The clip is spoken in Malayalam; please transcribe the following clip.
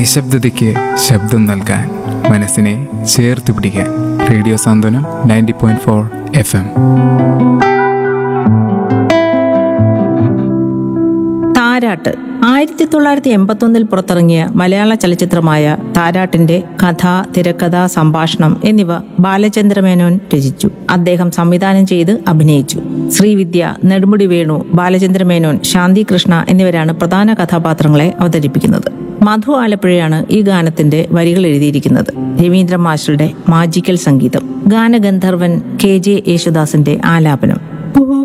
നിശബ്ദതയ്ക്ക് ശബ്ദം നൽകാൻ മനസ്സിനെ ചേർത്ത് പിടിക്കാൻ radio Santhwanam ninety point four F M താരാട്ട് ആയിരത്തി തൊള്ളായിരത്തി എൺപത്തൊന്നിൽ പുറത്തിറങ്ങിയ മലയാള ചലച്ചിത്രമായ താരാട്ടിന്റെ കഥ തിരക്കഥ സംഭാഷണം എന്നിവ ബാലചന്ദ്രമേനോൻ രചിച്ചു അദ്ദേഹം സംവിധാനം ചെയ്ത് അഭിനയിച്ചു ശ്രീവിദ്യ നെടുമുടി വേണു ബാലചന്ദ്രമേനോൻ ശാന്തി കൃഷ്ണ എന്നിവരാണ് പ്രധാന കഥാപാത്രങ്ങളെ അവതരിപ്പിക്കുന്നത് മധു ആലപ്പുഴയാണ് ഈ ഗാനത്തിന്റെ വരികൾ എഴുതിയിരിക്കുന്നത് രവീന്ദ്ര മാസ്റ്ററുടെ മാജിക്കൽ സംഗീതം ഗാനഗന്ധർവൻ കെ ജെ യേശുദാസിന്റെ ആലാപനം